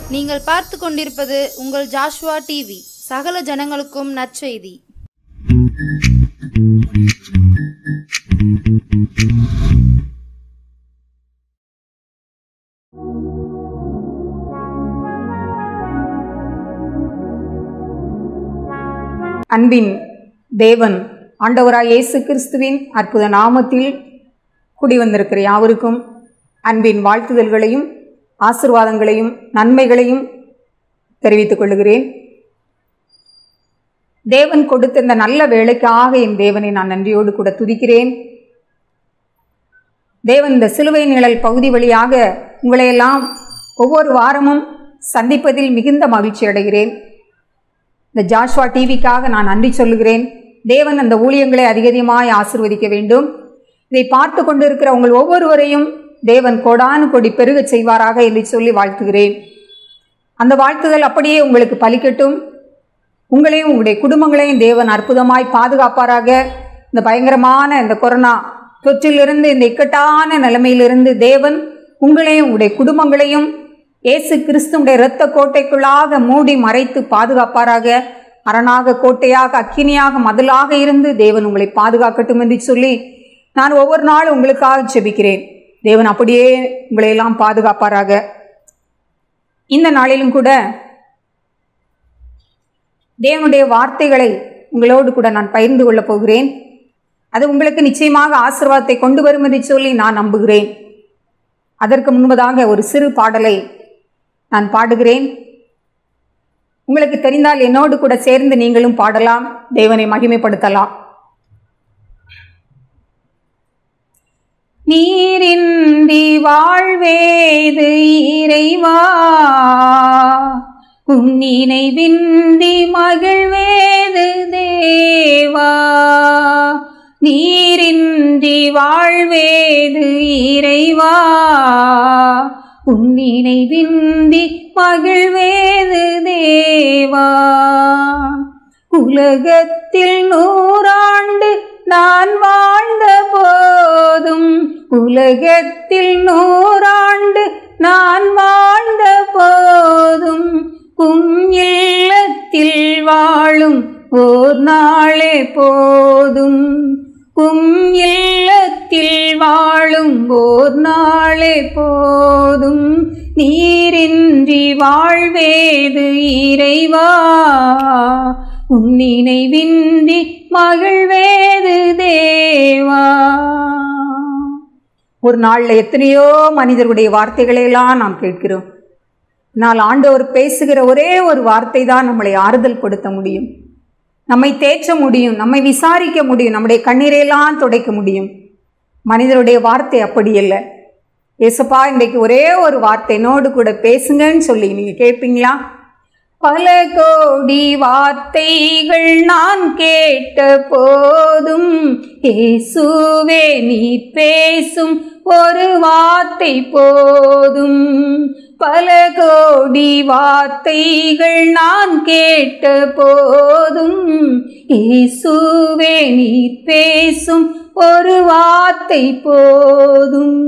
நீங்கள் பார்த்து கொண்டிருப்பது உங்கள் ஜாஷ்வா டிவி சகல ஜனங்களுக்கும் நற்செய்தி அன்பின் தேவன் ஆண்டவராய் இயேசு கிறிஸ்துவின் அற்புத நாமத்தில் குடி வந்திருக்கிற யாவருக்கும் அன்பின் வாழ்த்துதல்களையும் ஆசிர்வாதங்களையும் நன்மைகளையும் தெரிவித்துக் கொள்கிறேன் தேவன் கொடுத்த இந்த நல்ல வேலைக்காக என் தேவனை நான் நன்றியோடு கூட துதிக்கிறேன் தேவன் இந்த சிலுவை நிழல் பகுதி வழியாக உங்களையெல்லாம் ஒவ்வொரு வாரமும் சந்திப்பதில் மிகுந்த மகிழ்ச்சி அடைகிறேன் இந்த ஜாஷ்வா டிவிக்காக நான் நன்றி சொல்லுகிறேன் தேவன் அந்த ஊழியங்களை அதிகமாய் ஆசிர்வதிக்க வேண்டும் இதை பார்த்து கொண்டிருக்கிற உங்கள் ஒவ்வொருவரையும் தேவன் கோடானு கொடி பெருகச் செய்வாராக என்று சொல்லி வாழ்த்துகிறேன் அந்த வாழ்த்துதல் அப்படியே உங்களுக்கு பலிக்கட்டும் உங்களையும் உங்களுடைய குடும்பங்களையும் தேவன் அற்புதமாய் பாதுகாப்பாராக இந்த பயங்கரமான இந்த கொரோனா தொற்றிலிருந்து இந்த இக்கட்டான நிலைமையிலிருந்து தேவன் உங்களையும் உங்களுடைய குடும்பங்களையும் இயேசு கிறிஸ்துடைய இரத்த கோட்டைக்குள்ளாக மூடி மறைத்து பாதுகாப்பாராக அரணாக கோட்டையாக அக்கினியாக மதிலாக இருந்து தேவன் உங்களை பாதுகாக்கட்டும் என்று சொல்லி நான் ஒவ்வொரு நாளும் உங்களுக்காக ஜெபிக்கிறேன் தேவன் அப்படியே உங்களை எல்லாம் பாதுகாப்பாராக இந்த நாளிலும் கூட தேவனுடைய வார்த்தைகளை உங்களோடு கூட நான் பகிர்ந்து கொள்ளப் போகிறேன் அது உங்களுக்கு நிச்சயமாக ஆசீர்வாதத்தை கொண்டு வரும் என்று சொல்லி நான் நம்புகிறேன் அதற்கு முன்பதாக ஒரு சிறு பாடலை நான் பாடுகிறேன் உங்களுக்கு தெரிந்தால் என்னோடு கூட சேர்ந்து நீங்களும் பாடலாம் தேவனை மகிமைப்படுத்தலாம் நீரின்றி வாழ்வேது இறைவா உன் நினைவின்றி மகிழ்வேது தேவா நீரின்றி வாழ்வேது இறைவா உன் நினைவின்றி மகிழ்வேது தேவா உலகத்தில் நூறாண்டு நான் வாழ்ந்த போதும் உலகத்தில் நூறாண்டு நான் வாழ்ந்த போதும் உம் இல்லத்தில் வாழும் ஓர் நாளே போதும் உம் இல்லத்தில் வாழும் ஓர் நாளே போதும் நீரின்றி வாழ்வேது இறைவா உன் நினைவின்றி மகிழ்வேது தேவா ஒரு நாளில் எத்தனையோ மனிதருடைய வார்த்தைகளை எல்லாம் நாம் கேட்கிறோம் ஆனால் ஆண்டவர் பேசுகிற ஒரே ஒரு வார்த்தை தான் நம்மளை ஆறுதல் படுத்த முடியும் நம்மை தேற்ற முடியும் நம்மை விசாரிக்க முடியும் நம்முடைய கண்ணீரையெல்லாம் துடைக்க முடியும் மனிதருடைய வார்த்தை அப்படி இல்லை ஏசப்பா இன்றைக்கு ஒரே ஒரு வார்த்தை என்னோடு கூட பேசுங்கன்னு சொல்லி நீங்கள் கேட்பீங்களா பல கோடி வார்த்தைகள் நான் கேட்ட போதும் இயேசுவே நீ பேசும் ஒரு வார்த்தை போதும் பல கோடி வார்த்தைகள் நான் கேட்ட போதும் இயேசுவே நீ பேசும் ஒரு வார்த்தை போதும்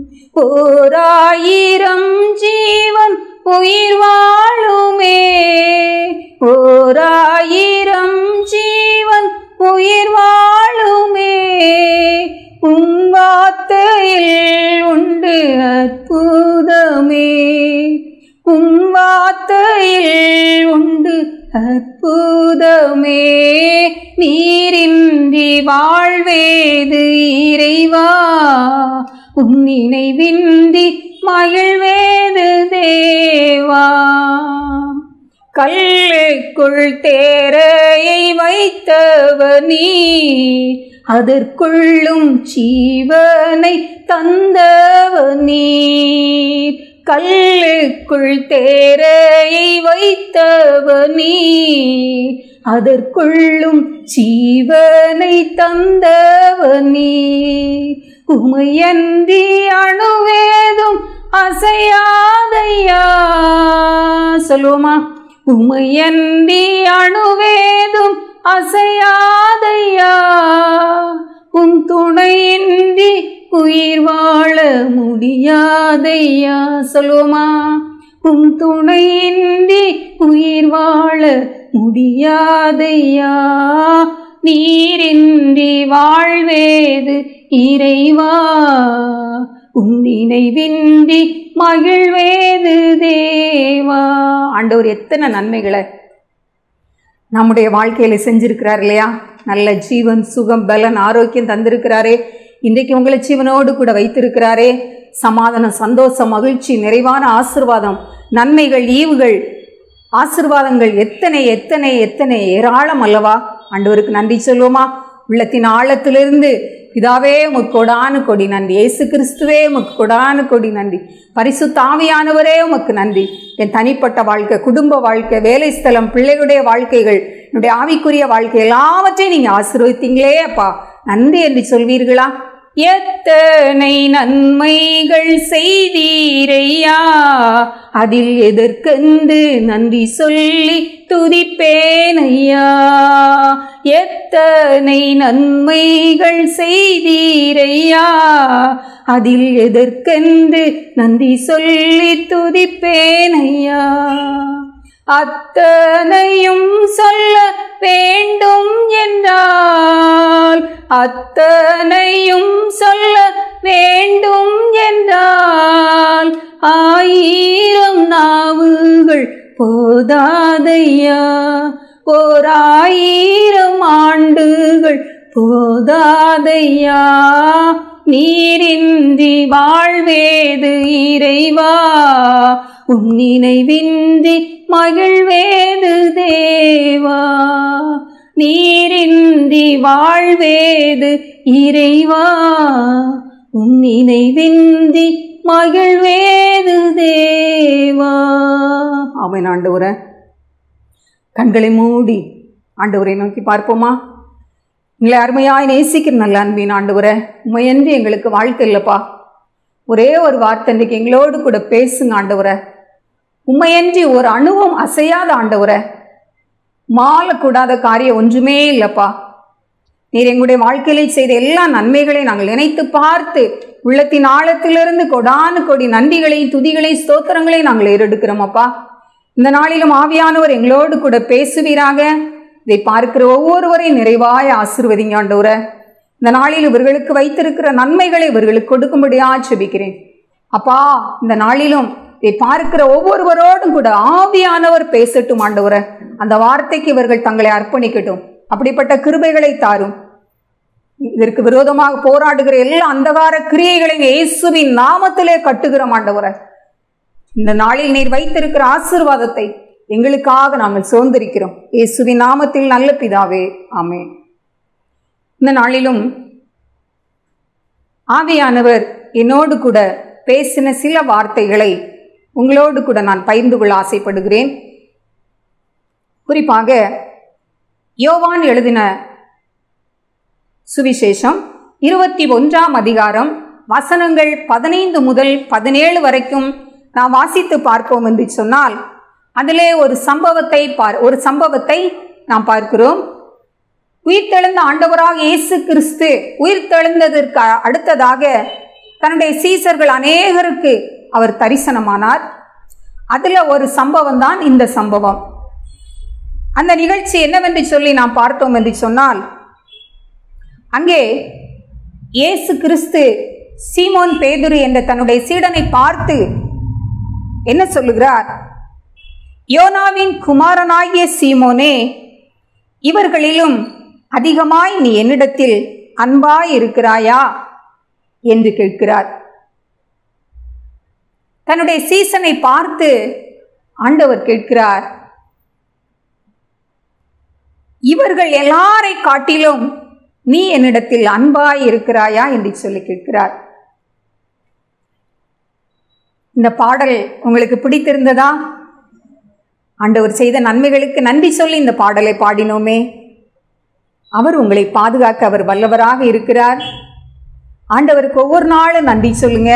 ஓராயிரம் ஜீவன் உயிர் வாழுமே ஓராயிரம் ஜீவன் உயிர் வாழுமே உம் வார்த்தையில் உண்டு அற்புதமே உம் வார்த்தையில் உண்டு அற்புதமே நீரின்றி வாழ்வேது இறைவா உன் நினைவின்றி மகிழ்வேது தேவா கல்லுக்குள் தேரையை வைத்தவர் நீ அதற்குள்ளும் ஜீவனை தந்தவர் நீர் கல்லுக்குள் தேரையை வைத்தவர் நீ அதற்குள்ளும் ஜீவனை தந்தவர் நீர் உமையந்தி அணுவேதும் அசையாதையா சொல்லுவோமா உமையந்தி அணுவேதும் அசையாதையா உன் துணையின்றி உயிர் வாழ முடியாதையா சொல்லுவோமா உம் துணையின்றி உயிர் வாழ முடியாதையா நீரின்றி வாழ்வேது இறைவா உன் நினைவின்றி மகிழ்வேது தேவா ஆண்டவர் எத்தனை நன்மைகளை நம்முடைய வாழ்க்கையில செஞ்சிருக்கிறார் இல்லையா நல்ல ஜீவன் சுகம் பலன் ஆரோக்கியம் தந்திருக்கிறாரே இன்றைக்கு உங்களை ஜீவனோடு கூட வைத்திருக்கிறாரே சமாதானம் சந்தோஷம் மகிழ்ச்சி நிறைவான ஆசிர்வாதம் நன்மைகள் ஈவுகள் ஆசிர்வாதங்கள் எத்தனை எத்தனை எத்தனை ஏராளம் அல்லவா ஆண்டவருக்கு நன்றி சொல்லுவோமா உள்ளத்தின் ஆழத்திலிருந்து பிதாவே உமக்கு கொடானு கொடி நன்றி இயேசு கிறிஸ்துவே உமக்கு கொடானு கொடி நன்றி பரிசுத்த ஆவியானவரே உமக்கு நன்றி என் தனிப்பட்ட வாழ்க்கை குடும்ப வாழ்க்கை வேலை ஸ்தலம் பிள்ளைகளுடைய வாழ்க்கைகள் என்னுடைய ஆவிக்குரிய வாழ்க்கை எல்லாவற்றையும் நீங்க ஆசீர்வதித்தீங்களே அப்பா நன்றி என்று சொல்வீர்களா எத்தனை நன்மைகள் செய்தீரையா அதில் எதற்கென்று நன்றி சொல்லி துதிப்பேன் ஐயா எத்தனை நன்மைகள் செய்தீரையா அதில் எதற்கென்று நன்றி சொல்லி துதிப்பேன் ஐயா அத்தனையும் சொல்ல வேண்டும் என்றால் அத்தனையும் சொல்ல வேண்டும் என்றால் ஆயிரம் நாவுகள் போதாதையா ஓர் ஆயிரம் ஆண்டுகள் போதாதையா நீரின்றி வாழ்வேது இறைவா உன் நினைவின்றி மகிழ்வேது தேவா நீரின்றி வாழ்வேது இறைவா உன் நினைவின்றி மகிழ்வேது தேவா அவன் ஆண்டவரை கண்களை மூடி ஆண்டவரை நோக்கி பார்ப்போமா உங்களை அருமையாய் நேசிக்கிற நல்ல அன்பின் ஆண்டவரை உண்மையன்று எங்களுக்கு வாழ்க்கை இல்லைப்பா ஒரே ஒரு வார்த்தை இன்றைக்கு எங்களோடு கூட பேசுங்க ஆண்டவரை உண்மையன்றி ஒரு அணுவும் அசையாத ஆண்டவரை மாளக்கூடாத காரியம் ஒன்றுமே இல்லைப்பா நீர் எங்களுடைய வாழ்க்கையிலே செய்த எல்லா நன்மைகளையும் நாங்கள் நினைத்து பார்த்து உள்ளத்தின் ஆழத்திலிருந்து கொடானு கொடி நன்றிகளையும் துதிகளையும் ஸ்தோத்திரங்களையும் நாங்கள் ஏறெடுக்கிறோம் அப்பா இந்த நாளிலும் ஆவியானவர் எங்களோடு கூட பேசுவீராக இதை பார்க்கிற ஒவ்வொருவரையும் நிறைவாய் ஆசிர்வதிங்க ஆண்டவரை இந்த நாளில் இவர்களுக்கு வைத்திருக்கிற நன்மைகளை இவர்களுக்கு கொடுக்கும்படியா செபிக்கிறேன் அப்பா இந்த நாளிலும் இதை பார்க்கிற ஒவ்வொருவரோடும் கூட ஆவியானவர் பேசட்டும் ஆண்டவரை அந்த வார்த்தைக்கு இவர்கள் தங்களை அர்ப்பணிக்கட்டும் அப்படிப்பட்ட கிருபைகளை தாரும் இதற்கு விரோதமாக போராடுகிற எல்லா அந்தகார கிரியைகளையும் இயேசுவின் நாமத்திலே கட்டுகிற ஆண்டவரை இந்த நாளில் நீர் வைத்திருக்கிற ஆசீர்வாதத்தை எங்களுக்காக நாங்கள் சுதந்திரிக்கிறோம் இயேசுவின் நாமத்தில் நல்ல பிதாவே ஆமே இந்த நாளிலும் ஆவியானவர் என்னோடு கூட பேசின சில வார்த்தைகளை உங்களோடு கூட நான் பகிர்ந்து கொள்ள ஆசைப்படுகிறேன் குறிப்பாக யோவான் எழுதின சுவிசேஷம் இருபத்தி ஒன்றாம் அதிகாரம் வசனங்கள் பதினைந்து முதல் பதினேழு வரைக்கும் நாம் வாசித்து பார்ப்போம் என்று சொன்னால் அதிலே ஒரு சம்பவத்தை பார் ஒரு சம்பவத்தை நாம் பார்க்கிறோம் உயிர்த்தெழுந்த ஆண்டவராக இயேசு கிறிஸ்து உயிர்த்தெழுந்ததற்கு அடுத்ததாக தன்னுடைய சீசர்கள் அநேகருக்கு அவர் தரிசனமானார் அதில் ஒரு சம்பவம் தான் இந்த சம்பவம் அந்த நிகழ்ச்சி என்னவென்று சொல்லி நாம் பார்த்தோம் என்று சொன்னால் அங்கே இயேசு கிறிஸ்து சீமோன் பேதுரு என்ற தன்னுடைய சீடனை பார்த்து என்ன சொல்லுகிறார் யோனாவின் குமாரனாகிய சீமோனே இவர்களிலும் அதிகமாய் நீ என்னிடத்தில் அன்பாய் இருக்கிறாயா என்று கேட்கிறார் தன்னுடைய சீசனை பார்த்து ஆண்டவர் கேட்கிறார் இவர்கள் எல்லாரை காட்டிலும் நீ என்னிடத்தில் அன்பாய் இருக்கிறாயா என்று சொல்லி கேட்கிறார் இந்த பாடல் உங்களுக்கு பிடித்திருந்ததா ஆண்டவர் செய்த நன்மைகளுக்கு நன்றி சொல்லி இந்த பாடலை பாடினோமே அவர் உங்களை பாதுகாக்க அவர் வல்லவராக இருக்கிறார் ஆண்டவருக்கு ஒவ்வொரு நாளும் நன்றி சொல்லுங்க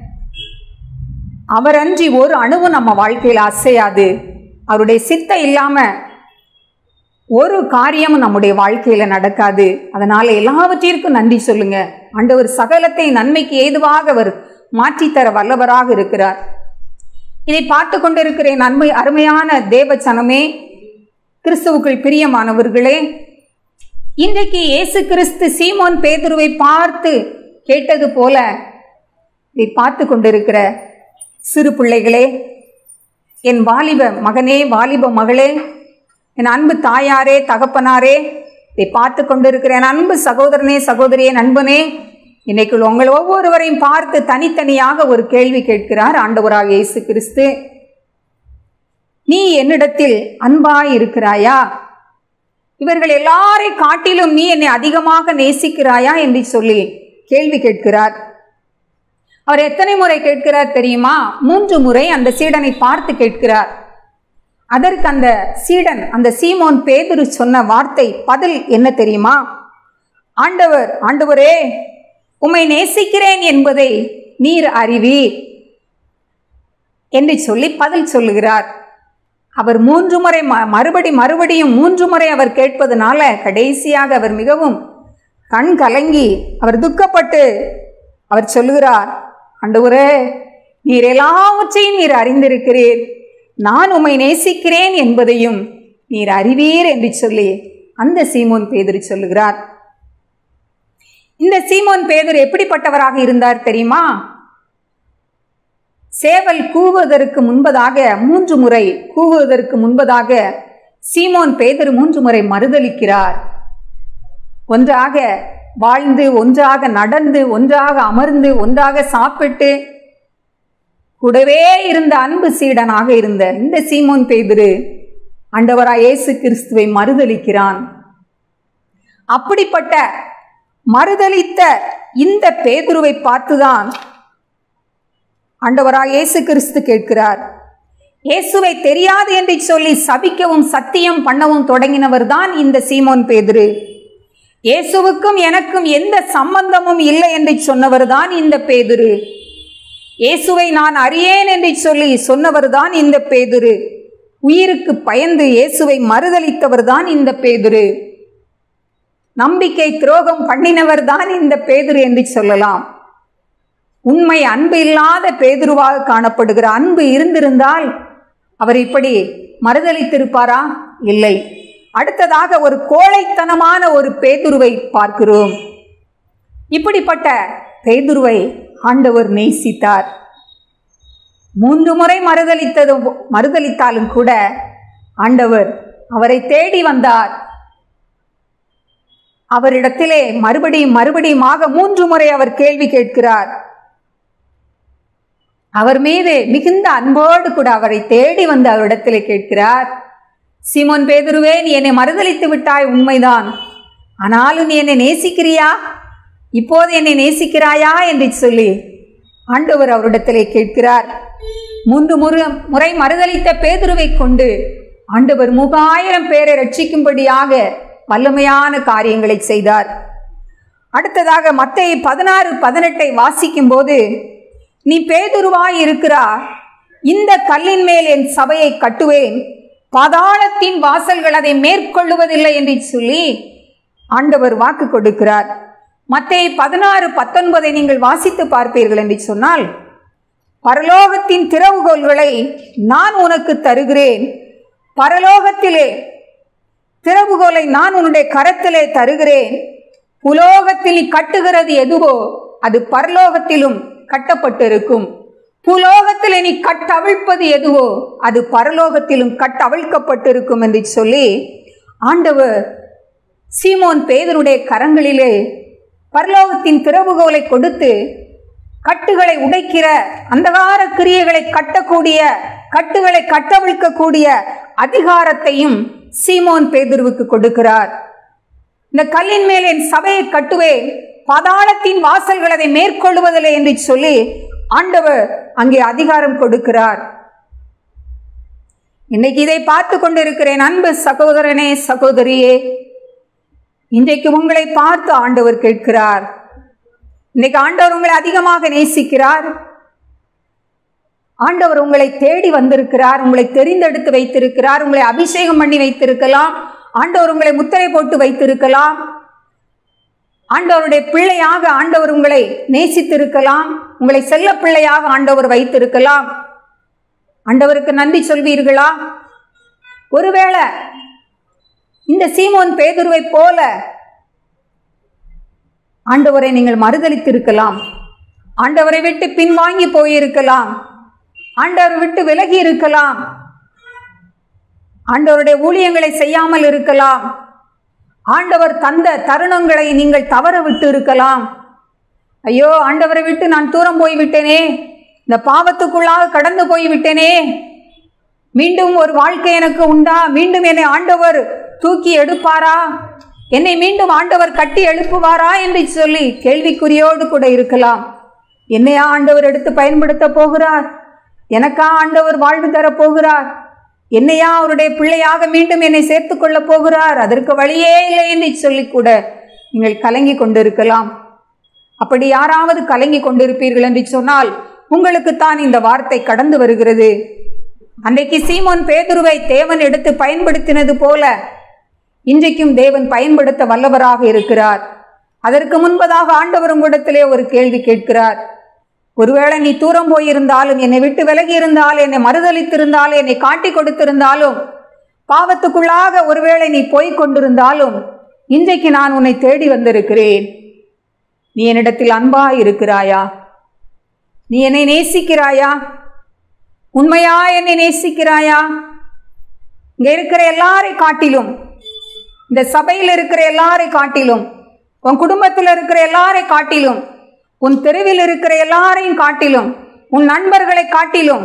அவர் அன்றி ஒரு அணுவு நம்ம வாழ்க்கையில் அசையாது அவருடைய சித்த இல்லாம ஒரு காரியமும் நம்முடைய வாழ்க்கையில நடக்காது அதனால எல்லாவற்றிற்கும் நன்றி சொல்லுங்க ஆண்டவர் சகலத்தை நன்மைக்கு ஏதுவாக அவர் மாற்றித்தர வல்லவராக இருக்கிறார் இதை பார்த்து கொண்டிருக்கிறேன் அருமை அருமையான தேவ சனமே கிறிஸ்துவுக்குள் பிரியமானவர்களே இன்றைக்கு இயேசு கிறிஸ்து சீமோன் பேதுருவை பார்த்து கேட்டது போல இதை பார்த்து கொண்டிருக்கிற சிறு பிள்ளைகளே என் வாலிப மகனே வாலிப மகளே என் அன்பு தாயாரே தகப்பனாரே இதை பார்த்து கொண்டிருக்கிற என் அன்பு சகோதரனே சகோதரியே நண்பனே இன்னைக்கு உங்கள் ஒவ்வொருவரையும் பார்த்து தனித்தனியாக ஒரு கேள்வி கேட்கிறார் ஆண்டவராக இயேசு கிறிஸ்து நீ என்னிடத்தில் அன்பாய் இருக்கிறாயா இவர்கள் எல்லாரை காட்டிலும் நீ என்னை அதிகமாக நேசிக்கிறாயா என்று சொல்லி கேள்வி கேட்கிறார் அவர் எத்தனை முறை கேட்கிறார் தெரியுமா மூன்று முறை அந்த சீடனை பார்த்து கேட்கிறார் அதற்கு அந்த சீடன் அந்த சீமோன் பேதுரு சொன்ன வார்த்தை பதில் என்ன தெரியுமா ஆண்டவர் ஆண்டவரே உம்மை நேசிக்கிறேன் என்பதை நீர் அறிவீர் என்று சொல்லி பதில் சொல்லுகிறார் அவர் மூன்று முறை ம- மறுபடி மறுபடியும் மூன்று முறை அவர் கேட்பதனால கடைசியாக அவர் மிகவும் கண் கலங்கி அவர் துக்கப்பட்டு அவர் சொல்லுகிறார் ஆண்டவரே நீர் எல்லாவற்றையும் நீர் அறிந்திருக்கிறீர் நான் உம்மை நேசிக்கிறேன் என்பதையும் நீர் அறிவீர் என்று சொல்லி அந்த சீமோன் பேதுரு சொல்லுகிறார் இந்த சீமோன் பேதுரு எப்படிப்பட்டவராக இருந்தார் தெரியுமா சேவல் கூவுவதற்கு முன்பதாக மூன்று முறை கூவுவதற்கு முன்பதாக சீமோன் பேதுரு மூன்று முறை மறுதலிக்கிறார் ஒன்றாக வாழ்ந்து ஒன்றாக நடந்து ஒன்றாக அமர்ந்து ஒன்றாக சாப்பிட்டு கூடவே இருந்த அன்பு சீடனாக இருந்த இந்த சீமோன் பேதுரு ஆண்டவராய் இயேசு கிறிஸ்துவை மறுதலிக்கிறான் அப்படிப்பட்ட மறுதலித்த இந்த பேதுருவை பார்த்துதான் ஆண்டவராய் இயேசு கிறிஸ்து கேட்கிறார் இயேசுவை தெரியாது என்று சொல்லி சபிக்கவும் சத்தியம் பண்ணவும் தொடங்கினவர் தான் இந்த சீமோன் பேதுரு இயேசுவுக்கும் எனக்கும் எந்த சம்பந்தமும் இல்லை என்று சொன்னவர் தான் இந்த பேதுரு இயேசுவை நான் அறியேன் என்று சொல்லி சொன்னவர் தான் இந்த பேதுரு உயிருக்கு பயந்து இயேசுவை மறுதலித்தவர் தான் இந்த பேதுரு நம்பிக்கை துரோகம் பண்ணினவர் தான் இந்த பேதுரு என்று சொல்லலாம் உண்மை அன்பு இல்லாத பேதுருவாக காணப்படுகிற அன்பு இருந்திருந்தால் அவர் இப்படி மறுதலித்திருப்பாரா இல்லை அடுத்ததாக ஒரு கோழைத்தனமான ஒரு பேதுருவை பார்க்கிறோம் இப்படிப்பட்ட பேதுருவை ஆண்டவர் நேசித்தார் மூன்று முறை மறுதலித்ததும் மறுதலித்தாலும் கூட ஆண்டவர் அவரை தேடி வந்தார் அவரிடத்திலே மறுபடியும் மறுபடியுமாக மூன்று முறை அவர் கேள்வி கேட்கிறார் அவர் மீது மிகுந்த அன்போடு கூட அவரை தேடி வந்து அவரிடத்திலே கேட்கிறார் சீமோன் பேதுருவே நீ என்னை மறுதலித்து விட்டாய் உண்மைதான் ஆனாலும் நீ என்னை நேசிக்கிறியா இப்போது என்னை நேசிக்கிறாயா என்று சொல்லி ஆண்டவர் அவரிடத்திலே கேட்கிறார் மூன்று முறை முறை மறுதலித்த பேதுருவை கொண்டு ஆண்டவர் மூவாயிரம் பேரை ரட்சிக்கும்படியாக வல்லமையான காரியங்களை செய்தார் அடுத்ததாக மத்தேயு பதினாறு பதினெட்டை வாசிக்கும் போது நீ பேதுருவாய் இருக்கிறா இந்த கல்லின் மேல் என் சபையை கட்டுவேன் பாதாளத்தின் வாசல்கள் அதை மேற்கொள்ளுவதில்லை என்று சொல்லி ஆண்டவர் வாக்கு கொடுக்கிறார் மத்தேயு பதினாறு பத்தொன்பதை நீங்கள் வாசித்து பார்ப்பீர்கள் என்று சொன்னால் பரலோகத்தின் திறவுகோல்களை நான் உனக்கு தருகிறேன் பரலோகத்திலே திறவுகோலை நான் உன்னுடைய கரத்திலே தருகிறேன் புலோகத்தில் நீ கட்டுகிறது எதுவோ அது பரலோகத்திலும் கட்டப்பட்டிருக்கும் புலோகத்தில் நீ கட்டவிழ்ப்பது எதுவோ அது பரலோகத்திலும் கட்டவிழ்க்கப்பட்டிருக்கும் என்று சொல்லி ஆண்டவர் சீமோன் பேதருடைய கரங்களிலே பரலோகத்தின் திறவுகோலை கொடுத்து கட்டுகளை உடைக்கிற அந்தகார கிரியைகளை கட்டக்கூடிய கட்டுகளை கட்டவிழ்க்கக்கூடிய அதிகாரத்தையும் சீமோன் பேதுருவுக்கு கொடுக்கிறார் இந்த கல்லின் மேல் என் சபையை கட்டுவேன் பாதாளத்தின் வாசல்கள் அதை மேற்கொள்வதில்லை என்று சொல்லி ஆண்டவர் அங்கே அதிகாரம் கொடுக்கிறார் இன்னைக்கு இதை பார்த்து கொண்டிருக்கிறேன் அன்பு சகோதரனே சகோதரியே இன்றைக்கு உங்களை பார்த்து ஆண்டவர் கேட்கிறார் இன்னைக்கு ஆண்டவர் உங்களை அதிகமாக நேசிக்கிறார் ஆண்டவர் உங்களை தேடி வந்திருக்கிறார் உங்களை தெரிந்தெடுத்து வைத்திருக்கிறார் உங்களை அபிஷேகம் பண்ணி வைத்திருக்கலாம் ஆண்டவர் உங்களை முத்திரை போட்டு வைத்திருக்கலாம் ஆண்டவருடைய பிள்ளையாக ஆண்டவர் உங்களை நேசித்திருக்கலாம் உங்களை செல்ல பிள்ளையாக ஆண்டவர் வைத்திருக்கலாம் ஆண்டவருக்கு நன்றி சொல்வீர்களா ஒருவேளை இந்த சீமோன் பேதுருவை போல ஆண்டவரை நீங்கள் மறுதளித்திருக்கலாம் ஆண்டவரை விட்டு பின்வாங்கி போயிருக்கலாம் ஆண்டவரை விட்டு விலகி இருக்கலாம் ஆண்டவருடைய ஊழியங்களை செய்யாமல் இருக்கலாம் ஆண்டவர் தந்த தருணங்களை நீங்கள் தவற விட்டு இருக்கலாம் ஐயோ ஆண்டவரை விட்டு நான் தூரம் போய் விட்டேனே இந்த பாவத்துக்குள்ளாக கடந்து போய் விட்டேனே மீண்டும் ஒரு வாழ்க்கை எனக்கு உண்டா மீண்டும் என்னை ஆண்டவர் தூக்கி எடுப்பாரா என்னை மீண்டும் ஆண்டவர் கட்டி எழுப்புவாரா என்று சொல்லி கேள்விக்குறியோடு கூட இருக்கலாம் என்னையா ஆண்டவர் எடுத்து பயன்படுத்த போகிறார் எனக்கா ஆண்டவர் வாழ்வு தரப் போகிறார் என்னையா அவருடைய பிள்ளையாக மீண்டும் என்னை சேர்த்துக் கொள்ளப் போகிறார் அதற்கு வழியே இல்லை என்று சொல்லி கூட நீங்கள் கலங்கி கொண்டிருக்கலாம் அப்படி யாராவது கலங்கி கொண்டிருப்பீர்கள் என்று சொன்னால் உங்களுக்குத்தான் இந்த வார்த்தை கடந்து வருகிறது அன்றைக்கு சீமோன் பேதுருவை தேவன் எடுத்து பயன்படுத்தினது போல இன்றைக்கும் தேவன் பயன்படுத்த வல்லவராக இருக்கிறார் அதற்கு முன்பதாக ஆண்டவர் உங்களிடத்திலே ஒரு கேள்வி கேட்கிறார் ஒருவேளை நீ தூரம் போயிருந்தாலும் என்னை விட்டு விலகி இருந்தாலும் என்னை மறுதளித்திருந்தாலும் என்னை காட்டி கொடுத்திருந்தாலும் பாவத்துக்குள்ளாக ஒருவேளை நீ போய்க் கொண்டிருந்தாலும் இன்றைக்கு நான் உன்னை தேடி வந்திருக்கிறேன் நீ என்னிடத்தில் அன்பா இருக்கிறாயா நீ என்னை நேசிக்கிறாயா உண்மையா என்னை நேசிக்கிறாயா இங்க இருக்கிற எல்லாரை காட்டிலும் இந்த சபையில் இருக்கிற எல்லாரை காட்டிலும் உன் குடும்பத்தில் இருக்கிற எல்லாரை காட்டிலும் உன் தெருவில் இருக்கிற எல்லாரையும் காட்டிலும் உன் நண்பர்களை காட்டிலும்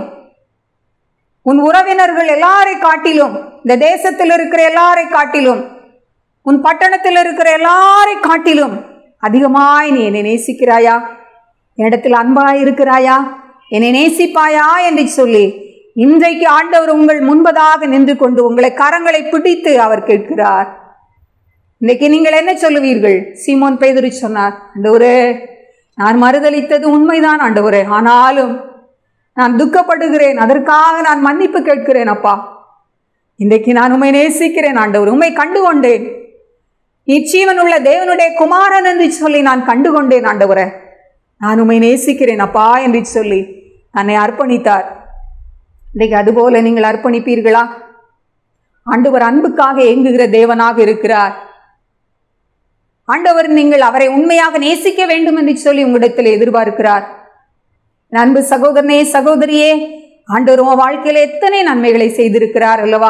உன் உறவினர்கள் எல்லாரை காட்டிலும் இந்த தேசத்தில் இருக்கிற எல்லாரை காட்டிலும் உன் பட்டணத்தில் இருக்கிற எல்லாரை காட்டிலும் அதிகமாய் நீ என்னை நேசிக்கிறாயா என்னிடத்தில் அன்பாய் இருக்கிறாயா என்னை நேசிப்பாயா என்று சொல்லி இன்றைக்கு ஆண்டவர் உங்கள் முன்பதாக நின்று கொண்டு உங்களை கரங்களை பிடித்து அவர் கேட்கிறார் இன்னைக்கு நீங்கள் என்ன சொல்லுவீர்கள் சீமோன் பேதுரு சொன்னார் ஆண்டவரே நான் மறுதளித்தது உண்மைதான் ஆண்டவரே ஆனாலும் நான் துக்கப்படுகிறேன் அதற்காக நான் மன்னிப்பு கேட்கிறேன் அப்பா இன்றைக்கு நான் உண்மை நேசிக்கிறேன் ஆண்டவர் உண்மை கண்டு கொண்டேன் நிச்சயவன் உள்ள தேவனுடைய குமாரன் என்று சொல்லி நான் கண்டு கொண்டேன் ஆண்டவரே நான் உண்மை நேசிக்கிறேன் அப்பா என்று சொல்லி தன்னை அர்ப்பணித்தார் இன்றைக்கு அதுபோல நீங்கள் அர்ப்பணிப்பீர்களா ஆண்டவர் அன்புக்காக ஏங்குகிற தேவனாக இருக்கிறார் ஆண்டவர் நீங்கள் அவரை உண்மையாக நேசிக்க வேண்டும் என்று சொல்லி உங்களிடத்தில் எதிர்பார்க்கிறார் என் அன்பு சகோதரனே சகோதரியே ஆண்டவர் உன் வாழ்க்கையில எத்தனை நன்மைகளை செய்திருக்கிறார் அல்லவா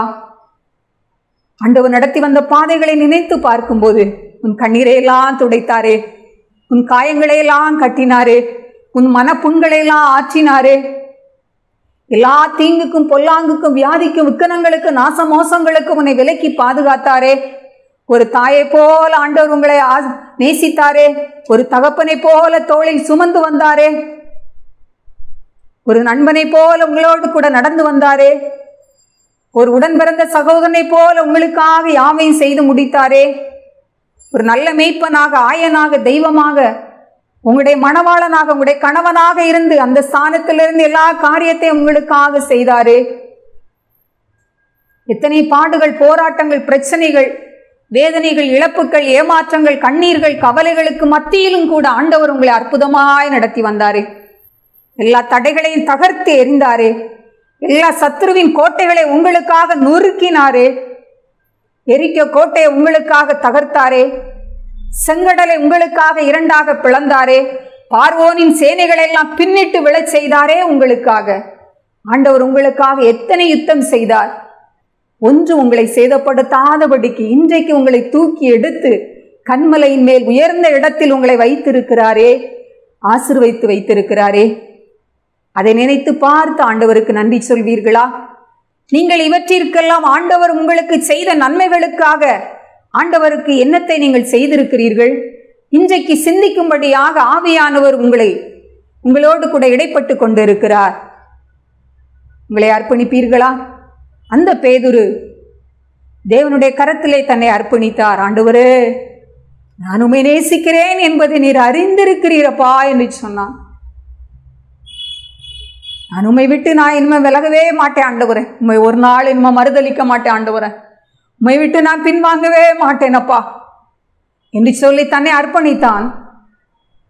ஆண்டவர் நடத்தி வந்த பாதைகளை நினைத்து பார்க்கும்போது உன் கண்ணீரை எல்லாம் துடைத்தாரே உன் காயங்களை எல்லாம் கட்டினாரே உன் மனப்புண்களை எல்லாம் ஆற்றினாரே எல்லா தீங்குக்கும் பொல்லாங்குக்கும் வியாதிக்கும் விக்கனங்களுக்கும் நாச மோசங்களுக்கும் உன்னை விலக்கி பாதுகாத்தாரே ஒரு தாயை போல ஆண்டவர் உங்களை ஆ- நேசித்தாரே ஒரு தகப்பனை போல தோளில் சுமந்து வந்தாரே ஒரு நண்பனை போல உங்களோடு கூட நடந்து வந்தாரே ஒரு உடன் பிறந்த சகோதரனை போல உங்களுக்காக யாவையும் செய்து முடித்தாரே ஒரு நல்ல மேய்ப்பனாக ஆயனாக தெய்வமாக உங்களுடைய மணவாளனாக உங்களுடைய கணவனாக இருந்து அந்த ஸ்தானத்திலிருந்து எல்லா காரியத்தையும் உங்களுக்காக செய்தாரே எத்தனை பாடுகள் போராட்டங்கள் பிரச்சனைகள் வேதனைகள் இழப்புகள் ஏமாற்றங்கள் கண்ணீர்கள் கவலைகளுக்கு மத்தியிலும் கூட ஆண்டவர் உங்களை அற்புதமாய் நடத்தி வந்தாரே எல்லா தடைகளையும் தகர்த்து எறிந்தாரே எல்லா சத்துருவின் கோட்டைகளை உங்களுக்காக நொறுக்கினாரே எரிக்க கோட்டையை உங்களுக்காக தகர்த்தாரே செங்கடலை உங்களுக்காக இரண்டாக பிளந்தாரே பார்வோனின் சேனைகளை எல்லாம் பின்னிட்டு விழச் செய்தாரே உங்களுக்காக ஆண்டவர் உங்களுக்காக எத்தனை யுத்தம் செய்தார் ஒன்று உங்களை சேதப்படுத்தாதபடிக்கு இன்றைக்கு உங்களை தூக்கி எடுத்து கண்மலையின் மேல் உயர்ந்த இடத்தில் உங்களை வைத்திருக்கிறாரே ஆசிர்வைத்து வைத்திருக்கிறாரே அதை நினைத்து பார்த்து ஆண்டவருக்கு நன்றி சொல்வீர்களா நீங்கள் இவற்றிற்கெல்லாம் ஆண்டவர் உங்களுக்கு செய்த நன்மைகளுக்காக ஆண்டவருக்கு என்னத்தை நீங்கள் செய்திருக்கிறீர்கள் இன்றைக்கு சிந்திக்கும்படியாக ஆவியானவர் உங்களை உங்களோடு கூட இடைப்பட்டு கொண்டிருக்கிறார் உங்களை அர்ப்பணிப்பீர்களா அந்த பேதுரு தேவனுடைய கரத்திலே தன்னை அர்ப்பணித்தார் ஆண்டவரே நான் உம்மை நேசிக்கிறேன் என்பதை நீர் அறிந்திருக்கிறீரப்பா என்று சொன்னான் நான் உம்மை விட்டு நான் இனிமே விலகவே மாட்டேன் ஆண்டவரே உம்மை ஒரு நாள் இனிமே மறுதளிக்க மாட்டேன் ஆண்டவரே உம்மை விட்டு நான் பின்வாங்கவே மாட்டேனப்பா என்று சொல்லி தன்னை அர்ப்பணித்தான்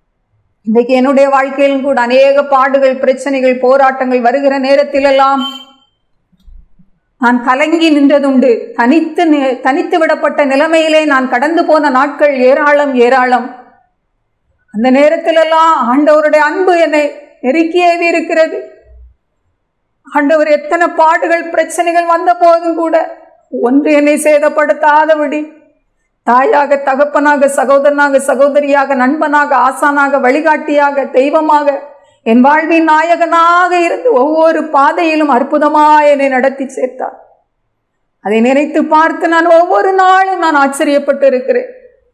இன்றைக்கு என்னுடைய வாழ்க்கையிலும் கூட அநேக பாடுகள் பிரச்சனைகள் போராட்டங்கள் வருகிற நேரத்திலெல்லாம் நான் கலங்கி நின்றதுண்டு தனித்து நி- தனித்து விடப்பட்ட நிலைமையிலே நான் கடந்து போன நாட்கள் ஏராளம் ஏராளம் அந்த நேரத்திலெல்லாம் ஆண்டவருடைய அன்பு என்னை நெருக்கியேவி இருக்கிறது ஆண்டவர் எத்தனை பாடுகள் பிரச்சனைகள் வந்த போதும் கூட ஒன்று என்னை சேதப்படுத்தாதபடி தாயாக தகப்பனாக சகோதரனாக சகோதரியாக நண்பனாக ஆசானாக வழிகாட்டியாக தெய்வமாக என் வாழ்வின் நாயகனாக இருந்து ஒவ்வொரு பாதையிலும் அற்புதமாய் என்னை நடத்தி சேர்த்தார் அதை நினைத்து பார்த்து நான் ஒவ்வொரு நாளும் நான் ஆச்சரியப்பட்டு இருக்கிறேன்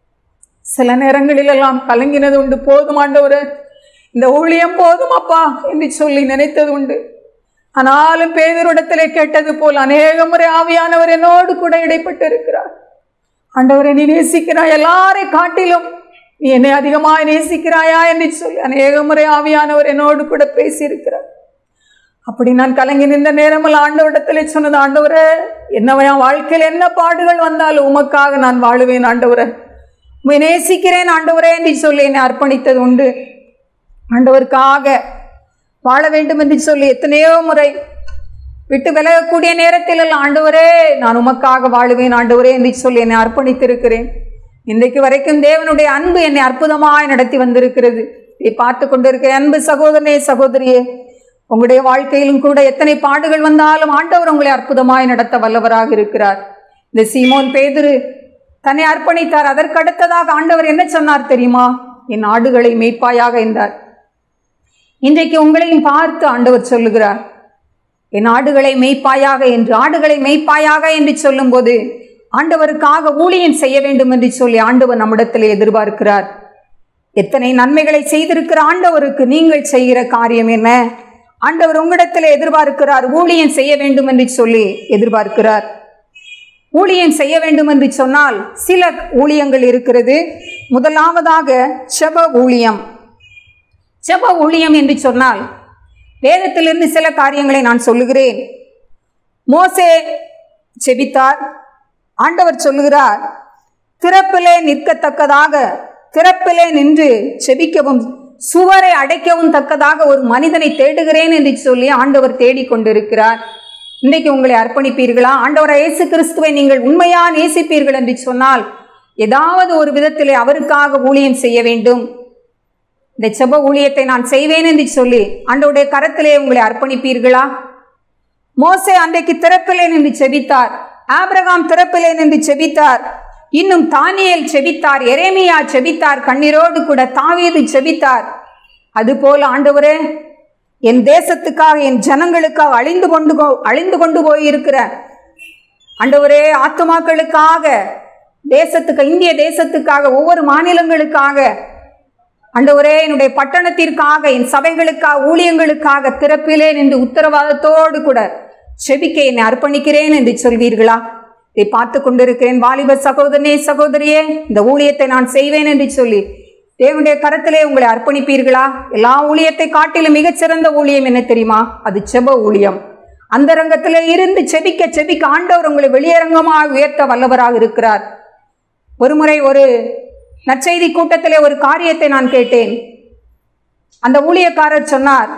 சில நேரங்களிலெல்லாம் கலங்கினது உண்டு போதும் ஆண்டவரே இந்த ஊழியம் போதும் அப்பா என்று சொல்லி நினைத்தது உண்டு ஆனாலும் பேதரிடத்திலே கேட்டது போல் அநேக முறை ஆவியானவர் என்னோடு கூட இடைப்பட்டு இருக்கிறார் ஆண்டவரை நீ நேசிக்கிறாய் எல்லாரை காட்டிலும் நீ என்னை அதிகமாய் நேசிக்கிறாயா என்று சொல்லி அநேக முறை ஆவியானவர் என்னோடு கூட பேசியிருக்கிறார் அப்படி நான் கலங்கி நின்ற நேரமல் ஆண்டவரிடத்திலே சொன்னது ஆண்டவரே என்னவையா வாழ்க்கையில் என்ன பாடுகள் வந்தாலும் உமக்காக நான் வாழுவேன் ஆண்டவரே உம்மை நேசிக்கிறேன் ஆண்டவரே என்று சொல்லி என்னை அர்ப்பணித்தது உண்டு ஆண்டவருக்காக வாழ வேண்டும் என்று சொல்லி எத்தனையோ முறை விட்டு விலகக்கூடிய நேரத்தில் எல்லாம் ஆண்டவரே நான் உமக்காக வாழுவேன் ஆண்டவரே என்று சொல்லி என்னை அர்ப்பணித்திருக்கிறேன் இன்றைக்கு வரைக்கும் தேவனுடைய அன்பு என்னை அற்புதமாய் நடத்தி வந்திருக்கிறது இதை பார்த்து கொண்டிருக்கிற அன்பு சகோதரனே சகோதரியே உங்களுடைய வாழ்க்கையிலும் கூட எத்தனை பாடுகள் வந்தாலும் ஆண்டவர் உங்களை அற்புதமாய் நடத்த வல்லவராக இருக்கிறார் இந்த சீமோன் பேதுரு தன்னை அர்ப்பணித்தார் அதற்கு அடுத்ததாக ஆண்டவர் என்ன சொன்னார் தெரியுமா என் ஆடுகளை மேய்ப்பாயாக என்றார் இன்றைக்கு உங்களையும் பார்த்து ஆண்டவர் சொல்லுகிறார் என் ஆடுகளை மேய்ப்பாயாக என்று ஆடுகளை மேய்ப்பாயாக என்று சொல்லும்போது ஆண்டவருக்காக ஊழியம் செய்ய வேண்டும் என்று சொல்லி ஆண்டவர் நம்மிடத்தில் எதிர்பார்க்கிறார் எத்தனை நன்மைகளை செய்திருக்கிற ஆண்டவருக்கு நீங்கள் செய்கிற காரியம் என்ன ஆண்டவர் உங்களிடத்தில் எதிர்பார்க்கிறார் ஊழியம் செய்ய வேண்டும் என்று சொல்லி எதிர்பார்க்கிறார் ஊழியம் செய்ய வேண்டும் என்று சொன்னால் சில ஊழியங்கள் இருக்கிறது முதலாவதாக செப ஊழியம் செப ஊழியம் என்று சொன்னால் வேதத்திலிருந்து சில காரியங்களை நான் சொல்லுகிறேன் மோசே செபித்தார் ஆண்டவர் சொல்லுகிறார் திறப்பிலே நிற்கத்தக்கதாக திறப்பிலே நின்று செபிக்கவும் சுவரை அடைக்கவும் தக்கதாக ஒரு மனிதனை தேடுகிறேன் என்று சொல்லி ஆண்டவர் தேடிக் கொண்டிருக்கிறார் இன்றைக்கு உங்களை அர்ப்பணிப்பீர்களா ஆண்டவரை இயேசு கிறிஸ்துவை நீங்கள் உண்மையா நேசிப்பீர்கள் என்று சொன்னால் ஏதாவது ஒரு விதத்திலே அவருக்காக ஊழியம் செய்ய வேண்டும் இந்த செப ஊழியத்தை நான் செய்வேன் என்று சொல்லி ஆண்டவருடைய கரத்திலே உங்களை அர்ப்பணிப்பீர்களா மோசே அன்றைக்கு திறப்பிலே நின்று செபித்தார் ஆபிரகாம் திறப்பிலே நின்று செபித்தார் இன்னும் தானியேல் செபித்தார் எரேமியா செபித்தார் கண்ணீரோடு கூட தாவீது செபித்தார் அதுபோல ஆண்டவரே என் தேசத்துக்காக என் ஜனங்களுக்காக அழிந்து கொண்டு போ- அழிந்து கொண்டு போயிருக்கிற ஆண்டவரே ஆத்துமாக்களுக்காக தேசத்துக்கு இந்திய தேசத்துக்காக ஒவ்வொரு மாநிலங்களுக்காக ஆண்டவரே என்னுடைய பட்டணத்திற்காக என் சபைகளுக்காக ஊழியங்களுக்காக திறப்பிலே நின்று உத்தரவாதத்தோடு கூட செபிக்க என்னை அர்ப்பணிக்கிறேன் என்று சொல்வீர்களா இதை பார்த்து கொண்டிருக்கிறேன் வாலிப சகோதரனே சகோதரியே இந்த ஊழியத்தை நான் செய்வேன் என்று சொல்லி தேவனுடைய கரத்திலே உங்களை அர்ப்பணிப்பீர்களா எல்லா ஊழியத்தை காட்டிலும் மிகச்சிறந்த ஊழியம் என்ன தெரியுமா அது செப ஊழியம் அந்த ரங்கத்திலே இருந்து செபிக்க செபிக்க ஆண்டவர் உங்களை வெளியரங்கமாக உயர்த்த வல்லவராக இருக்கிறார் ஒருமுறை ஒரு நற்செய்தி கூட்டத்திலே ஒரு காரியத்தை நான் கேட்டேன் அந்த ஊழியக்காரர் சொன்னார்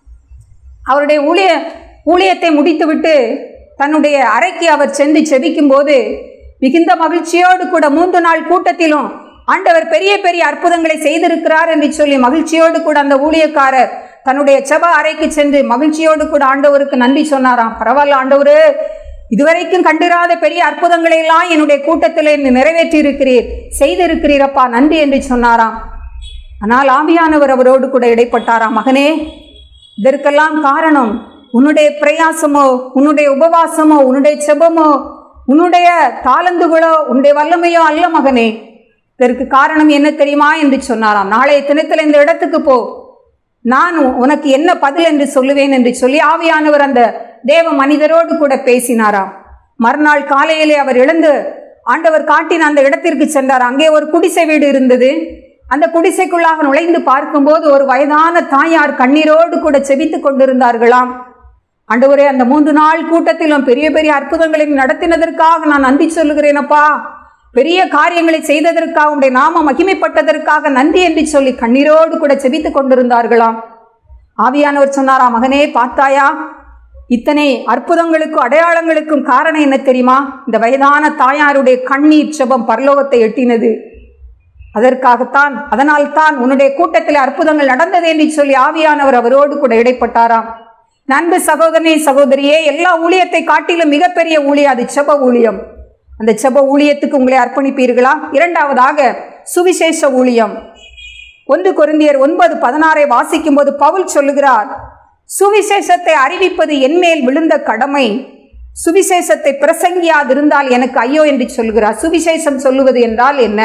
அவருடைய ஊழிய ஊழியத்தை முடித்துவிட்டு தன்னுடைய அறைக்கு அவர் சென்று செபிக்கும் போது மிகுந்த மகிழ்ச்சியோடு கூட மூன்று நாள் கூட்டத்திலும் ஆண்டவர் பெரிய பெரிய அற்புதங்களை செய்திருக்கிறார் என்று சொல்லி மகிழ்ச்சியோடு கூட அந்த ஊழியக்காரர் தன்னுடைய செப அறைக்கு சென்று மகிழ்ச்சியோடு கூட ஆண்டவருக்கு நன்றி சொன்னாராம் பரவாயில்ல ஆண்டவரு இதுவரைக்கும் கண்டிராத பெரிய அற்புதங்களை எல்லாம் என்னுடைய கூட்டத்தில் நீர் நிறைவேற்றி இருக்கிறீர் செய்திருக்கிறீரப்பா நன்றி என்று சொன்னாராம் ஆனால் ஆவியானவர் அவரோடு கூட இடைப்பட்டாராம் மகனே இதற்கெல்லாம் காரணம் உன்னுடைய பிரயாசமோ உன்னுடைய உபவாசமோ உன்னுடைய செபமோ உன்னுடைய தாளந்துகளோ உன்னுடைய வல்லமையோ அல்ல மகனே இதற்கு காரணம் என்ன தெரியுமா என்று சொன்னாராம் நாளைய தினத்தில் இந்த இடத்துக்கு போ நான் உ- உனக்கு என்ன பதில் என்று சொல்லுவேன் என்று சொல்லி ஆவியானவர் அந்த தேவ மனிதரோடு கூட பேசினாராம் மறுநாள் காலையிலே அவர் எழுந்து ஆண்டவர் காட்டின அந்த இடத்திற்கு சென்றார் அங்கே ஒரு குடிசை வீடு இருந்தது அந்த குடிசைக்குள்ளாக நுழைந்து பார்க்கும்போது ஒரு வயதான தாயார் கண்ணீரோடு கூட செபித்துக் கொண்டிருந்தார்களாம் ஆண்டவரே அந்த மூன்று நாள் கூட்டத்திலும் பெரிய பெரிய அற்புதங்களை நடத்தினதற்காக நான் நன்றி சொல்லுகிறேனப்பா பெரிய காரியங்களை செய்ததற்காக உடைய நாமம் மகிமைப்பட்டதற்காக நன்றி என்று சொல்லி கண்ணீரோடு கூட செபித்துக் கொண்டிருந்தார்களாம் ஆவியானவர் சொன்னாரா மகனே பார்த்தாயா இத்தனை அற்புதங்களுக்கும் அடையாளங்களுக்கும் காரணம் என்ன தெரியுமா இந்த வயதான தாயாருடைய கண்ணீர் செபம் பரலோகத்தை எட்டினது அதற்காகத்தான் அதனால்தான் உன்னுடைய கூட்டத்தில் அற்புதங்கள் நடந்தது என்று சொல்லி ஆவியானவர் அவரோடு கூட இடைப்பட்டாராம் நண்பு சகோதரனே சகோதரியே எல்லா ஊழியத்தை காட்டிலும் மிகப்பெரிய ஊழியம் அது செப ஊழியம் அந்த செப ஊழியத்துக்கு உங்களை அர்ப்பணிப்பீர்களா இரண்டாவதாக சுவிசேஷ ஊழியம் ஒன்று கொரிந்தியர் ஒன்பது பதினாறை வாசிக்கும் போது பவுல் சொல்லுகிறார் சுவிசேஷத்தை அறிவிப்பது என்மேல் விழுந்த கடமை சுவிசேஷத்தை பிரசங்கியாதிருந்தால் எனக்கு ஐயோ என்று சொல்கிறார் சுவிசேஷம் சொல்லுவது என்றால் என்ன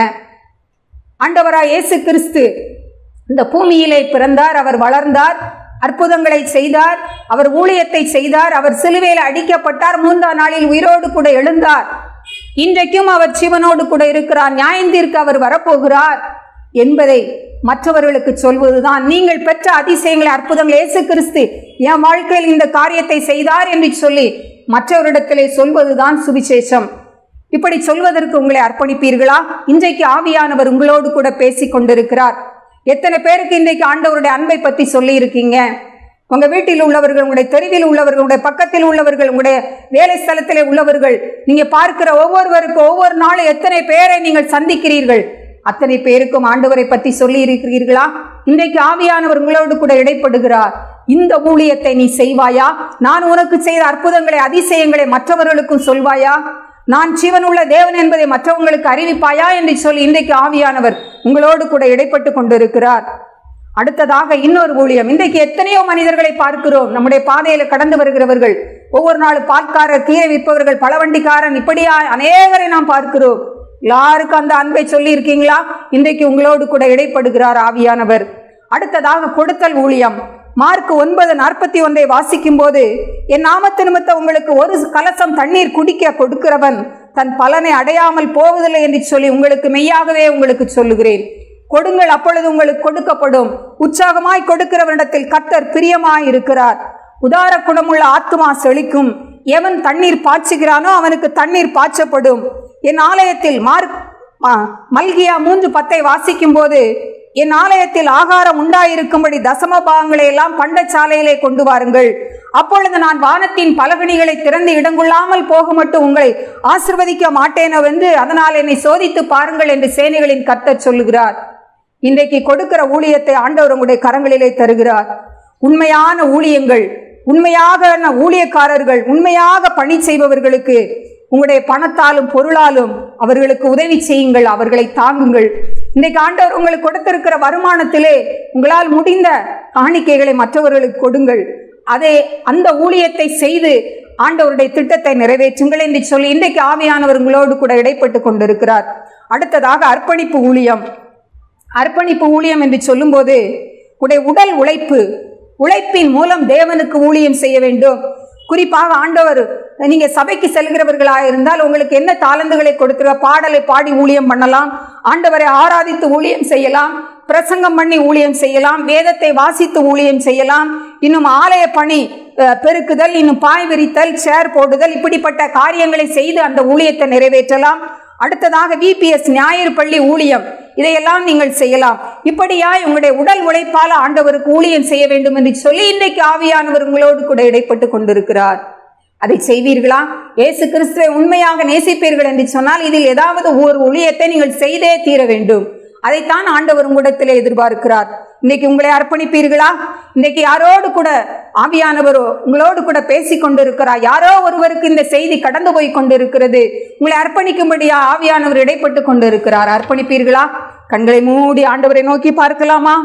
ஆண்டவராய் இயேசு கிறிஸ்து இந்த பூமியிலே பிறந்தார் அவர் வளர்ந்தார் அற்புதங்களை செய்தார் அவர் ஊழியத்தை செய்தார் அவர் சிலுவையில் அடிக்கப்பட்டார் மூன்றாம் நாளில் உயிரோடு கூட எழுந்தார் இன்றைக்கும் அவர் சிவனோடு கூட இருக்கிறார் நியாயந்தீர்க்கு அவர் வரப்போகிறார் என்பதை மற்றவர்களுக்கு சொல்வதுதான் நீங்கள் பெற்ற அதிசயங்களை அற்புதங்கள் இயேசு கிறிஸ்து என் வாழ்க்கையில் இந்த காரியத்தை செய்தார் என்று சொல்லி மற்றவரிடத்திலே சொல்வதுதான் சுவிசேஷம் இப்படி சொல்வதற்கு உங்களை அர்ப்பணிப்பீர்களா இன்றைக்கு ஆவியானவர் உங்களோடு கூட பேசி கொண்டிருக்கிறார் எத்தனை பேருக்கு இன்றைக்கு ஆண்டவருடைய அன்பை பற்றி சொல்லி இருக்கீங்க உங்க வீட்டில் உள்ளவர்கள் உங்களுடைய தெருவில் உள்ளவர்கள் உங்களுடைய பக்கத்தில் உள்ளவர்கள் உங்களுடைய வேலை ஸ்தலத்திலே உள்ளவர்கள் நீங்க பார்க்கிற ஒவ்வொருவருக்கும் ஒவ்வொரு நாளும் எத்தனை பேரை நீங்கள் சந்திக்கிறீர்கள் அத்தனை பேருக்கும் ஆண்டவரை பற்றி சொல்லி இருக்கிறீர்களா இன்றைக்கு ஆவியானவர் உங்களோடு கூட இடைப்படுகிறார் இந்த ஊழியத்தை நீ செய்வாயா நான் உனக்கு செய்த அற்புதங்களை அதிசயங்களை மற்றவர்களுக்கும் சொல்வாயா நான் ஜீவனுள்ள தேவன் என்பதை மற்றவங்களுக்கு அறிவிப்பாயா என்று சொல்லி இன்றைக்கு ஆவியானவர் உங்களோடு கூட இடைப்பட்டு கொண்டிருக்கிறார் அடுத்ததாக இன்னொரு ஊழியம் இன்றைக்கு எத்தனையோ மனிதர்களை பார்க்கிறோம் நம்முடைய பாதையில கடந்து வருகிறவர்கள் ஒவ்வொரு நாள் பால்காரர் கீரை விற்பவர்கள் பழவண்டிக்காரன் இப்படியா அநேகரை நாம் பார்க்கிறோம் எல்லாருக்கும் அந்த அன்பை சொல்லி இருக்கீங்களா இன்றைக்கு உங்களோடு கூட இடைப்படுகிறார் ஆவியானவர் அடுத்ததாக கொடுத்தல் ஊழியம் மார்க் ஒன்பது நாற்பத்தி ஒன்றை வாசிக்கும் போது என் நாமத்து நிமித்தம் உங்களுக்கு ஒரு கலசம் தண்ணீர் குடிக்க கொடுக்கிறவன் தன் பலனை அடையாமல் போவதில்லை என்று சொல்லி உங்களுக்கு மெய்யாகவே உங்களுக்கு சொல்லுகிறேன் கொடுங்கள் அப்பொழுது உங்களுக்கு கொடுக்கப்படும் உற்சாகமாய் கொடுக்கிறவனிடத்தில் கர்த்தர் பிரியமாய் இருக்கிறார் உதார குணமுள்ள ஆத்துமா செழிக்கும் எவன் தண்ணீர் பாய்ச்சுகிறானோ அவனுக்கு தண்ணீர் பாய்ச்சப்படும் என் ஆலயத்தில் மார்க் ம- மல்கியா மூன்று பத்தை வாசிக்கும் போது என் ஆலயத்தில் ஆகாரம் உண்டாயிருக்கும்படி தசம பாகங்களை எல்லாம் பண்டச்சாலையிலே கொண்டு வாருங்கள் அப்பொழுது நான் வானத்தின் பலகணிகளை திறந்து இடங்கொள்ளாமல் போக மட்டும் உங்களை ஆசிர்வதிக்க மாட்டேனோ என்று அதனால் என்னை சோதித்து பாருங்கள் என்று சேனைகளின் கர்த்தர் சொல்லுகிறார் இன்றைக்கு கொடுக்கிற ஊழியத்தை ஆண்டவர் உங்களுடைய கரங்களிலே தருகிறார் உண்மையான ஊழியங்கள் உண்மையாக ஊழியக்காரர்கள் உண்மையாக பணி செய்பவர்களுக்கு உங்களுடைய பணத்தாலும் பொருளாலும் அவர்களுக்கு உதவி செய்யுங்கள் அவர்களை தாங்குங்கள் இன்றைக்கு ஆண்டவர் உங்களுக்கு கொடுத்திருக்கிற வருமானத்திலே உங்களால் முடிந்த காணிக்கைகளை மற்றவர்களுக்கு கொடுங்கள் அதை அந்த ஊழியத்தை செய்து ஆண்டவருடைய திட்டத்தை நிறைவேற்றுங்கள் என்று சொல்லி இன்றைக்கு ஆவியானவர் உங்களோடு கூட இடைப்பட்டு கொண்டிருக்கிறார் அடுத்ததாக அர்ப்பணிப்பு ஊழியம் அர்ப்பணிப்பு ஊழியம் என்று சொல்லும்போது உடைய உடல் உழைப்பு உழைப்பின் மூலம் தேவனுக்கு ஊழியம் செய்ய வேண்டும் குறிப்பாக ஆண்டவர் நீங்க சபைக்கு செல்கிறவர்களாக இருந்தால் உங்களுக்கு என்ன தாளந்துகளை கொடுக்கிற பாடலை பாடி ஊழியம் பண்ணலாம் ஆண்டவரை ஆராதித்து ஊழியம் செய்யலாம் பிரசங்கம் பண்ணி ஊழியம் செய்யலாம் வேதத்தை வாசித்து ஊழியம் செய்யலாம் இன்னும் ஆலய பணி அஹ், பெருக்குதல் இன்னும் பாய் விரித்தல் சேர் போடுதல் இப்படிப்பட்ட காரியங்களை செய்து அந்த ஊழியத்தை நிறைவேற்றலாம் அடுத்ததாக விபிஎஸ் ஞாயிறு பள்ளி ஊழியம் இதையெல்லாம் நீங்கள் செய்யலாம் இப்படியாய் உங்களுடைய உடல் உழைப்பால் ஆண்டவருக்கு ஊழியம் செய்ய வேண்டும் என்று சொல்லி இன்றைக்கு ஆவியானவர் உங்களோடு கூட இடைப்பட்டு கொண்டிருக்கிறார் அதை செய்வீர்களா இயேசு கிறிஸ்துவை உண்மையாக நேசிப்பீர்கள் என்று சொன்னால் இதில் ஏதாவது ஒரு ஊழியத்தை நீங்கள் செய்தே தீர வேண்டும் அதைத்தான் ஆண்டவர் உங்களிடத்திலே எதிர்பார்க்கிறார் இன்னைக்கு உங்களை அர்ப்பணிப்பீர்களா இன்னைக்கு யாரோடு கூட ஆவியானவர் உங்களோடு கூட பேசி கொண்டிருக்கிறார் யாரோ ஒருவருக்கு இந்த செய்தி கடந்து போய் கொண்டிருக்கிறது உங்களை அர்ப்பணிக்கும்படியா ஆவியானவர் இடைப்பட்டு கொண்டிருக்கிறார் அர்ப்பணிப்பீர்களா கண்களை மூடி ஆண்டவரை நோக்கி பார்க்கலாமா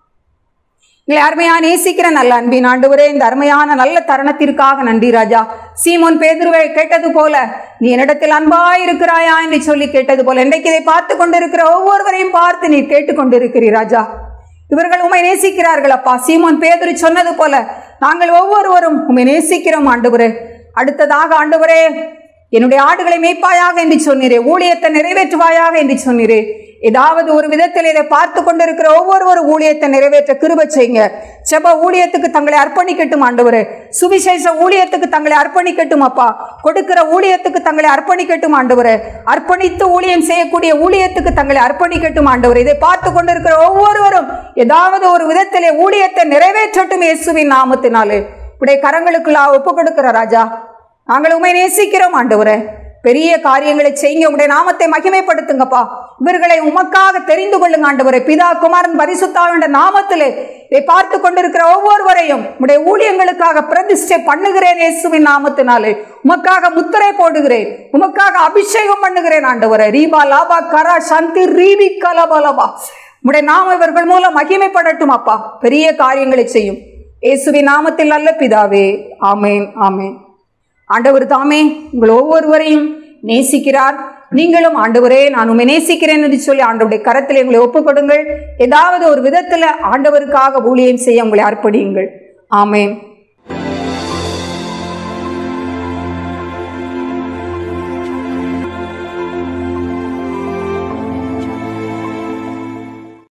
உங்களை அருமையா நேசிக்கிற நல்ல அன்பின் ஆண்டவரே இந்த அருமையான நல்ல தருணத்திற்காக நன்றி ராஜா சீமோன் பேதுருவை கேட்டது போல நீ என்னிடத்தில் அன்பாய் இருக்கிறாயா என்று சொல்லி கேட்டது போல இன்றைக்கு இதை பார்த்து கொண்டிருக்கிற ஒவ்வொருவரையும் பார்த்து நீ கேட்டுக்கொண்டிருக்கிறீர் ராஜா இவர்கள் உண்மை நேசிக்கிறார்கள் அப்பா சீமோன் பேதுரு சொன்னது போல நாங்கள் ஒவ்வொருவரும் உண்மை நேசிக்கிறோம் ஆண்டவரே அடுத்ததாக ஆண்டவரே என்னுடைய ஆடுகளை மேய்ப்பாயாக என்று சொன்னீரே ஊழியத்தை நிறைவேற்றுவாயாக என்று சொன்னீரே ஏதாவது ஒரு விதத்தில் இதை பார்த்து கொண்டிருக்கிற ஒவ்வொரு ஊழியத்தை நிறைவேற்ற கிருபை செய்யுங்க செப ஊழியத்துக்கு தங்களை அர்ப்பணிக்கட்டும் ஆண்டவரே சுவிசேஷ ஊழியத்துக்கு தங்களை அர்ப்பணிக்கட்டும் அப்பா கொடுக்கிற ஊழியத்துக்கு தங்களை அர்ப்பணிக்கட்டும் ஆண்டவரே அர்ப்பணித்து ஊழியம் செய்யக்கூடிய ஊழியத்துக்கு தங்களை அர்ப்பணிக்கட்டும் ஆண்டவரே இதை பார்த்து கொண்டிருக்கிற ஒவ்வொருவரும் ஏதாவது ஒரு விதத்திலே ஊழியத்தை நிறைவேற்றட்டும் இயேசுவின் நாமத்தினாலே உடைய கரங்களுக்குள்ளா ஒப்பு கொடுக்கிற ராஜா நாங்கள் உண்மை நேசிக்கிறோம் ஆண்டவரே பெரிய காரியங்களை செய்யுங்க உடைய நாமத்தை மகிமைப்படுத்துங்கப்பா இவர்களை உமக்காக தெரிந்து கொள்ளுங்க ஆண்டவரே பிதா குமாரன் பரிசுத்தாவின் நாமத்திலே இதை பார்த்து கொண்டிருக்கிற ஒவ்வொருவரையும் உடைய ஊழியங்களுக்காக பிரதிஷ்டை பண்ணுகிறேன் இயேசுவின் நாமத்தினாலே உமக்காக முத்திரை போடுகிறேன் உமக்காக அபிஷேகம் பண்ணுகிறேன் ஆண்டவரே ரீபா லாபா கரா சந்தி ரீபி கலபலபா உடைய நாம இவர்கள் மூலம் மகிமைப்படட்டும் அப்பா பெரிய காரியங்களை செய்யும் இயேசுவின் நாமத்தில் அல்ல பிதாவே ஆமேன் ஆமேன் ஆண்டவர் தாமே உங்கள் ஒவ்வொருவரையும் நேசிக்கிறார் நீங்களும் ஆண்டவரே நான் உண்மை நேசிக்கிறேன் என்று சொல்லி ஆண்டவருடைய கரத்தில் எங்களை ஒப்புக்கொடுங்கள் ஏதாவது ஒரு விதத்தில் ஆண்டவருக்காக ஊழியம் செய்ய உங்களை அர்ப்பணியுங்கள் ஆமேன்